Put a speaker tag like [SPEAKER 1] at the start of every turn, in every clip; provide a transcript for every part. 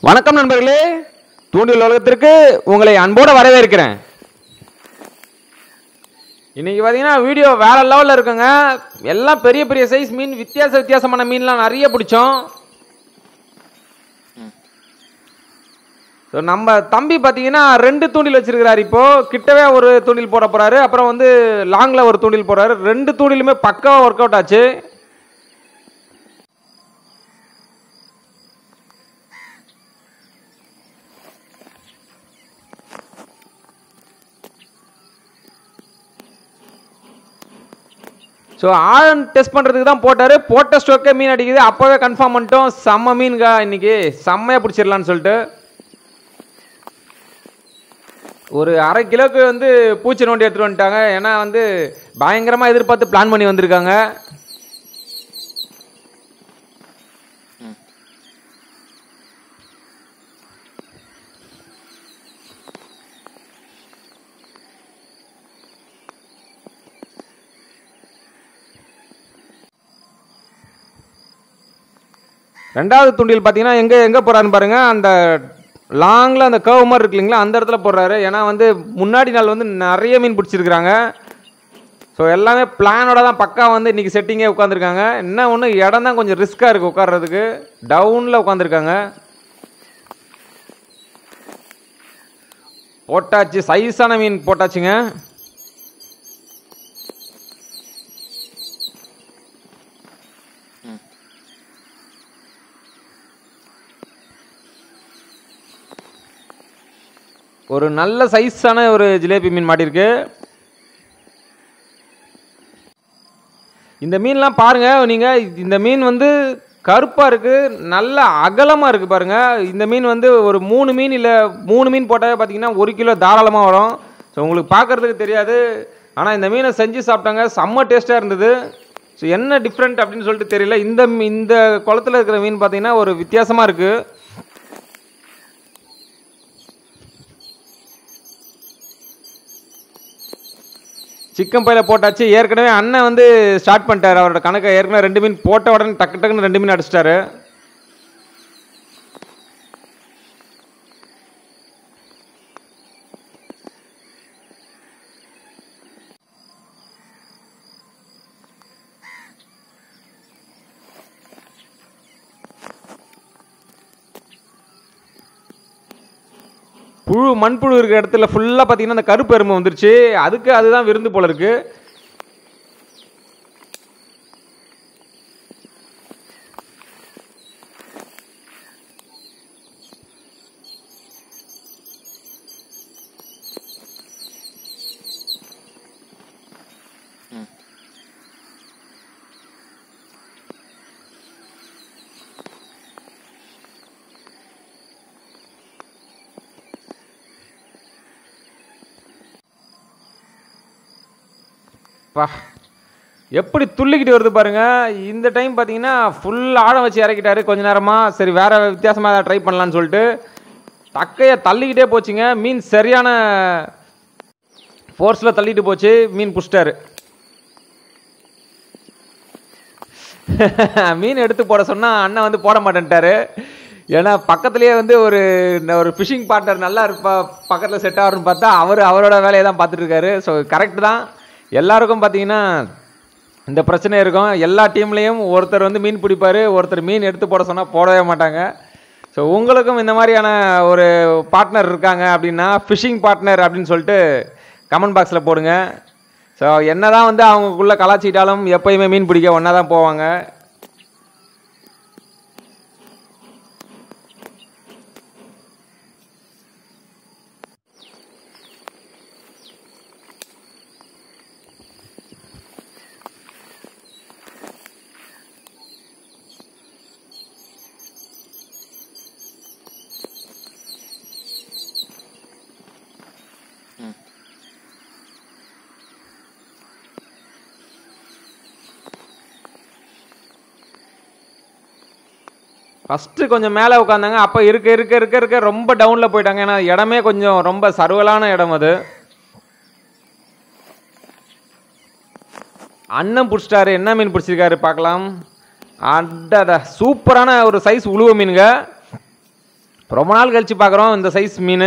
[SPEAKER 1] வணக்கம் நண்பர்களே தூண்டில் உலகத்திற்கு உங்களை அன்போடு வரவேற்கிறேன் இன்னைக்கு பார்த்தீங்கன்னா வீடியோ வேற லெவலில் இருக்குங்க எல்லாம் பெரிய பெரிய சைஸ் மீன் வித்தியாச வித்தியாசமான மீன்லாம் நிறைய பிடிச்சோம் ஸோ நம்ம தம்பி பார்த்தீங்கன்னா ரெண்டு தூண்டில் வச்சிருக்கிறாரு இப்போ கிட்டவே ஒரு தூண்டில் போட போறாரு அப்புறம் வந்து லாங்கில் ஒரு தூண்டில் போறாரு ரெண்டு தூண்டிலுமே பக்காவாக ஒர்க் அவுட் ஆச்சு ஸோ ஆழம் டெஸ்ட் பண்ணுறதுக்கு தான் போட்டார் போட்ட ஸ்டோக்கே மீன் அடிக்குது அப்போவே கன்ஃபார்ம் பண்ணிட்டோம் செம்ம மீன்கா இன்னைக்கு செம்மையாக பிடிச்சிடலான்னு சொல்லிட்டு ஒரு அரை கிலோக்கு வந்து பூச்சி நோண்டி எடுத்துகிட்டு வந்துட்டாங்க ஏன்னா வந்து பயங்கரமாக எதிர்பார்த்து பிளான் பண்ணி வந்திருக்காங்க ரெண்டாவது துண்டில் பார்த்தீங்கன்னா எங்கே எங்கே போகிறாருன்னு பாருங்க அந்த லாங்கில் அந்த கர்வ் மாதிரி இருக்கு இல்லைங்களா அந்த இடத்துல போடுறாரு ஏன்னா வந்து முன்னாடி நாள் வந்து நிறைய மீன் பிடிச்சிருக்கிறாங்க ஸோ எல்லாமே பிளானோட தான் பக்கா வந்து இன்னைக்கு செட்டிங்கே உட்காந்துருக்காங்க என்ன ஒன்று இடம் தான் கொஞ்சம் ரிஸ்க்காக இருக்குது உட்கார்றதுக்கு டவுனில் உட்காந்துருக்காங்க போட்டாச்சு சைஸான மீன் போட்டாச்சுங்க ஒரு நல்ல சைஸான ஒரு ஜிலேபி மீன் மாட்டிருக்கு இந்த மீன்லாம் பாருங்க நீங்க இந்த மீன் வந்து கருப்பா இருக்கு நல்ல அகலமா இருக்கு பாருங்க இந்த மீன் வந்து ஒரு மூணு மீன் இல்ல மூணு மீன் போட்டாவே பாத்தீங்கன்னா ஒரு கிலோ தாராளமா வரும் ஸோ உங்களுக்கு பார்க்கறதுக்கு தெரியாது ஆனா இந்த மீனை செஞ்சு சாப்பிட்டாங்க செம்ம டேஸ்டா இருந்தது ஸோ என்ன டிஃப்ரெண்ட் அப்படின்னு சொல்லிட்டு தெரியல இந்த மீ- இந்த குளத்துல இருக்கிற மீன் பார்த்தீங்கன்னா ஒரு வித்தியாசமா இருக்கு சிக்கன் பையில போட்டாச்சு ஏற்கனவே அண்ணன் வந்து ஸ்டார்ட் பண்ணிட்டாரு அவரோட கணக்கை ஏற்கனவே ரெண்டு மீன் போட்ட உடனே டக்கு டக்குன்னு ரெண்டு மீன் அடிச்சிட்டாரு புழு மண்புழு இருக்கிற இடத்துல ஃபுல்லாக பார்த்தீங்கன்னா அந்த கருப்பு எறும்பு வந்துருச்சு அதுக்கு அதுதான் விருந்து போல இருக்கு பா எப்படி துள்ளிக்கிட்டு வருது பாருங்க இந்த டைம் பார்த்தீங்கன்னா ஃபுல் ஆழம் வச்சு இறக்கிட்டாரு கொஞ்ச நேரமா சரி வேற வித்தியாசமா ஏதாவது ட்ரை பண்ணலாம்னு சொல்லிட்டு தக்கையை தள்ளிக்கிட்டே போச்சுங்க மீன் சரியான ஃபோர்ஸில் தள்ளிட்டு போச்சு மீன் புடிச்சிட்டாரு மீன் எடுத்து போட சொன்னா அண்ணன் வந்து போட மாட்டேன்ட்டாரு ஏன்னா பக்கத்துலயே வந்து ஒரு ஒரு ஃபிஷிங் பார்ட்னர் நல்லா இருப்பா பக்கத்தில் செட் ஆகும்னு பார்த்தா அவர் அவரோட வேலையை தான் பார்த்துட்டு இருக்காரு ஸோ கரெக்ட் தான் எல்லாருக்கும் பார்த்தீங்கன்னா இந்த பிரச்சனை இருக்கும் எல்லா டீம்லேயும் ஒருத்தர் வந்து மீன் பிடிப்பாரு ஒருத்தர் மீன் எடுத்து போட சொன்னால் போடவே மாட்டாங்க ஸோ உங்களுக்கும் இந்த மாதிரியான ஒரு பார்ட்னர் இருக்காங்க அப்படின்னா ஃபிஷிங் பார்ட்னர் அப்படின்னு சொல்லிட்டு கமெண்ட் பாக்ஸில் போடுங்க ஸோ என்னதான் வந்து அவங்களுக்குள்ள கலாச்சிட்டாலும் எப்பயுமே மீன் பிடிக்க ஒன்றா தான் போவாங்க ஃபஸ்ட்டு கொஞ்சம் மேலே உட்காந்தாங்க அப்போ இருக்க இருக்க இருக்க இருக்க ரொம்ப டவுனில் போயிட்டாங்க ஏன்னா இடமே கொஞ்சம் ரொம்ப சர்வலான இடம் அது அண்ணன் பிடிச்சிட்டாரு என்ன மீன் பிடிச்சிருக்காரு பார்க்கலாம் அடடா சூப்பரான ஒரு சைஸ் உழுவ மீனுங்க ரொம்ப நாள் கழிச்சு பார்க்குறோம் இந்த சைஸ் மீன்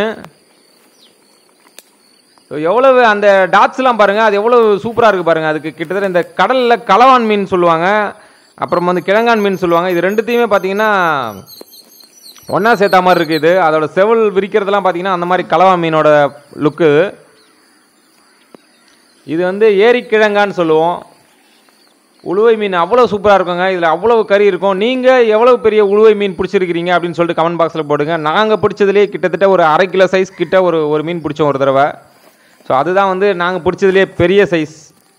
[SPEAKER 1] ஸோ எவ்வளவு அந்த டாட்ஸ்லாம் பாருங்க அது எவ்வளவு சூப்பராக இருக்கு பாருங்க அதுக்கு கிட்டத்தட்ட இந்த கடலில் கலவான் மீன் சொல்லுவாங்க அப்புறம் வந்து கிழங்கான் மீன் சொல்லுவாங்க இது ரெண்டுத்தையுமே பார்த்தீங்கன்னா ஒன்றா சேர்த்தா மாதிரி இருக்குது இது அதோட செவல் விரிக்கிறதுலாம் பார்த்தீங்கன்னா அந்த மாதிரி கலவான் மீனோட லுக்கு இது வந்து ஏரிக்கிழங்கான்னு சொல்லுவோம் உளுவை மீன் அவ்வளோ சூப்பராக இருக்குங்க இதில் அவ்வளோ கறி இருக்கும் நீங்கள் எவ்வளோ பெரிய உளுவை மீன் பிடிச்சிருக்கிறீங்க அப்படின்னு சொல்லிட்டு கமெண்ட் பாக்ஸில் போடுங்க நாங்கள் பிடிச்சதுலேயே கிட்டத்தட்ட ஒரு அரை கிலோ சைஸ் கிட்ட ஒரு ஒரு மீன் பிடிச்சோம் ஒரு தடவை ஸோ அதுதான் வந்து நாங்கள் பிடிச்சதுலேயே பெரிய சைஸ்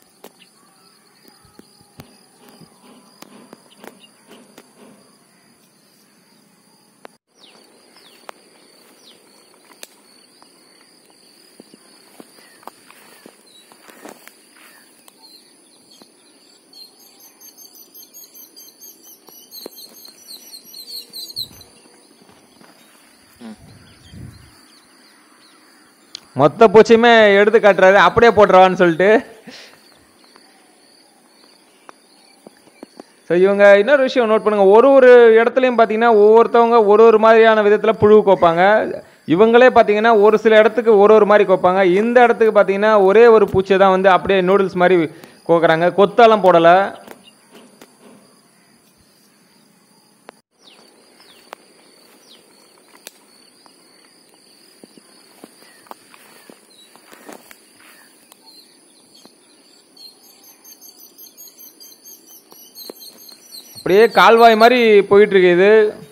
[SPEAKER 1] மொத்த பூச்சியுமே எடுத்து காட்டுறாரு அப்படியே போட்டுருவான்னு சொல்லிட்டு ஸோ இவங்க இன்னொரு விஷயம் நோட் பண்ணுங்க ஒரு ஒரு இடத்துலையும் பார்த்தீங்கன்னா ஒவ்வொருத்தவங்க ஒரு ஒரு மாதிரியான விதத்தில் புழு கோப்பாங்க இவங்களே பார்த்தீங்கன்னா ஒரு சில இடத்துக்கு ஒரு ஒரு மாதிரி கோப்பாங்க இந்த இடத்துக்கு பார்த்தீங்கன்னா ஒரே ஒரு பூச்சியை தான் வந்து அப்படியே நூடுல்ஸ் மாதிரி கோக்குறாங்க கொத்தெல்லாம் போடலை அப்படியே கால்வாய் மாதிரி போயிட்டு இருக்கு இது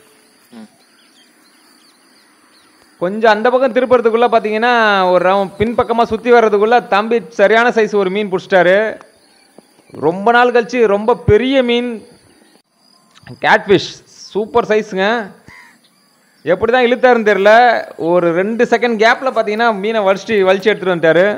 [SPEAKER 1] கொஞ்சம் அந்த பக்கம் திருப்புறதுக்குள்ள பார்த்தீங்கன்னா ஒரு round பின்பக்கமாக சுற்றி வர்றதுக்குள்ள தம்பி சரியான சைஸ் ஒரு மீன் பிடிச்சிட்டாரு ரொம்ப நாள் கழிச்சு ரொம்ப பெரிய மீன் கேட்ஃபிஷ் சூப்பர் சைஸுங்க எப்படி தான் இழுத்தாருன்னு தெரில ஒரு ரெண்டு செகண்ட் கேப்பில் பார்த்தீங்கன்னா மீனை வலிச்சு வலிச்சு எடுத்துகிட்டு வந்துட்டாரு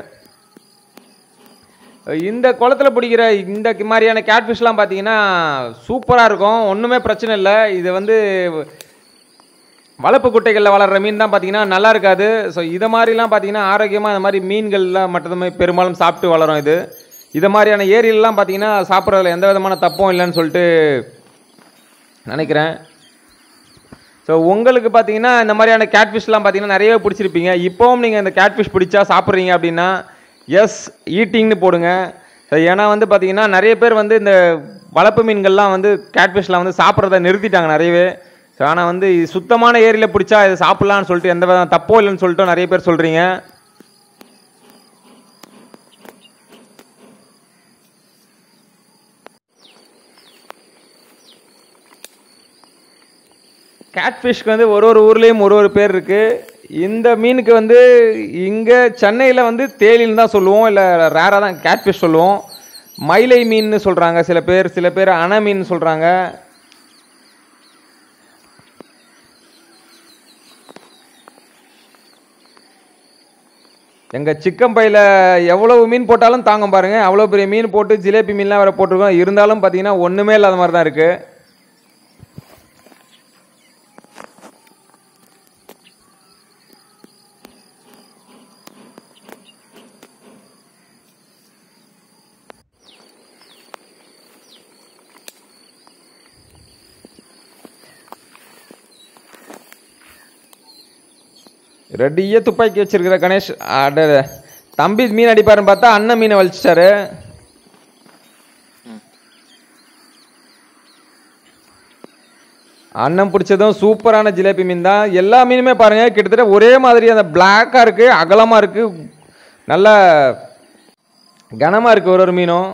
[SPEAKER 1] இந்த குளத்துல பிடிக்கிற இந்த மாதிரியான கேட்ஃபிஷ்லாம் பார்த்தீங்கன்னா சூப்பராக இருக்கும் ஒன்றுமே பிரச்சனை இல்லை இது வந்து வளர்ப்பு குட்டைகளில் வளர்கிற மீன் தான் பார்த்தீங்கன்னா நல்லா இருக்காது ஸோ இதை மாதிரிலாம் பார்த்தீங்கன்னா ஆரோக்கியமாக இந்த மாதிரி மீன்கள்லாம் மட்டுமே பெரும்பாலும் சாப்பிட்டு வளரும் இது இதை மாதிரியான ஏரியிலலாம் பார்த்தீங்கன்னா சாப்பிட்றதுல எந்த விதமான தப்பும் இல்லைன்னு சொல்லிட்டு நினைக்கிறேன் ஸோ உங்களுக்கு பார்த்தீங்கன்னா இந்த மாதிரியான கேட்ஃபிஷ்லாம் பார்த்தீங்கன்னா நிறையவே பிடிச்சிருப்பீங்க இப்போவும் நீங்கள் இந்த கேட்ஃபிஷ் பிடிச்சா சாப்பிட்றீங்க அப்படின்னா எஸ் ஈட்டிங்னு போடுங்க ஸோ ஏன்னா வந்து பார்த்தீங்கன்னா நிறைய பேர் வந்து இந்த வளர்ப்பு மீன்கள்லாம் வந்து கேட்ஃபிஷ்லாம் வந்து சாப்பிட்றத நிறுத்திட்டாங்க நிறையவே ஸோ ஆனால் வந்து இது சுத்தமான ஏரியில் பிடிச்சா இது சாப்பிட்லான்னு சொல்லிட்டு எந்த வித தப்போ இல்லைன்னு சொல்லிட்டு நிறைய பேர் சொல்கிறீங்க கேட்ஃபிஷ்க்கு வந்து ஒரு ஒரு ஊர்லேயும் ஒரு ஒரு பேர் இருக்குது இந்த மீனுக்கு வந்து இங்கே சென்னையில் வந்து தேலின்னு தான் சொல்லுவோம் இல்லை ரேராக தான் கேட்ஃபிஷ் சொல்லுவோம் மயிலை மீன்னு சொல்கிறாங்க சில பேர் சில பேர் அணை மீன் சொல்கிறாங்க எங்கள் சிக்கன் பையில் எவ்வளவு மீன் போட்டாலும் தாங்கும் பாருங்கள் அவ்வளோ பெரிய மீன் போட்டு ஜிலேபி மீன்லாம் வேறு போட்டிருக்கோம் இருந்தாலும் பார்த்தீங்கன்னா ஒன்றுமே இல்லாத மாதிரி தான் இருக்குது ரெடியே துப்பாக்கி வச்சிருக்கிற கணேஷ் அட தம்பி மீன் அடிப்பாருன்னு பார்த்தா அண்ணன் மீனை வலிச்சிட்டாரு அண்ணன் பிடிச்சதும் சூப்பரான ஜிலேபி மீன் தான் எல்லா மீனுமே பாருங்க கிட்டத்தட்ட ஒரே மாதிரி அந்த பிளாக்காக இருக்கு அகலமாக இருக்கு நல்ல கனமாக இருக்கு ஒரு ஒரு மீனும்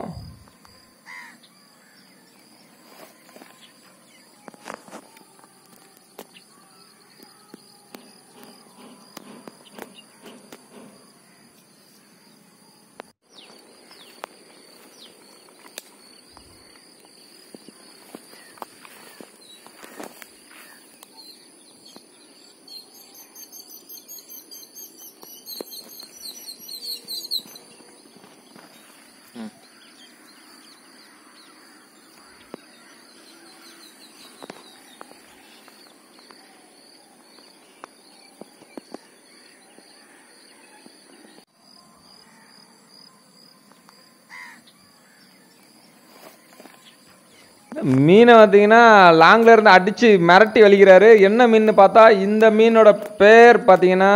[SPEAKER 1] மீனை பார்த்தீங்கன்னா லாங்கில் இருந்து அடித்து மிரட்டி வலிக்கிறாரு என்ன மீன் பார்த்தா இந்த மீனோட பேர் பார்த்தீங்கன்னா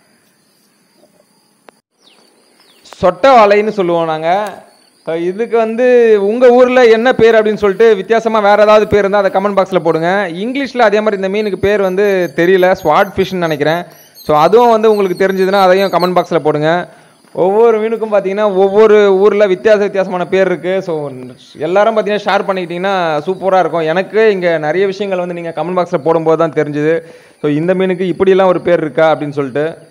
[SPEAKER 1] சொட்டை வாழைன்னு சொல்லுவோம் நாங்கள் இதுக்கு வந்து உங்கள் ஊரில் என்ன பேர் அப்படின்னு சொல்லிட்டு வித்தியாசமாக வேறு ஏதாவது பேர் இருந்தால் அதை கமெண்ட் பாக்ஸில் போடுங்க இங்கிலீஷில் அதே மாதிரி இந்த மீனுக்கு பேர் வந்து தெரியல ஸ்வாட் ஃபிஷ்னு நினைக்கிறேன் ஸோ அதுவும் வந்து உங்களுக்கு தெரிஞ்சதுன்னா அதையும் கமெண்ட் பாக்ஸில் போடுங்க ஒவ்வொரு மீனுக்கும் பார்த்தீங்கன்னா ஒவ்வொரு ஊரில் வித்தியாச வித்தியாசமான பேர் இருக்குது ஸோ எல்லாரும் பார்த்தீங்கன்னா ஷேர் பண்ணிக்கிட்டிங்கன்னா சூப்பராக இருக்கும் எனக்கு இங்கே நிறைய விஷயங்கள் வந்து நீங்கள் கமெண்ட் பாக்ஸில் போடும்போது தான் தெரிஞ்சுது ஸோ இந்த மீனுக்கு இப்படியெல்லாம் ஒரு பேர் இருக்கா அப்படின்னு சொல்லிட்டு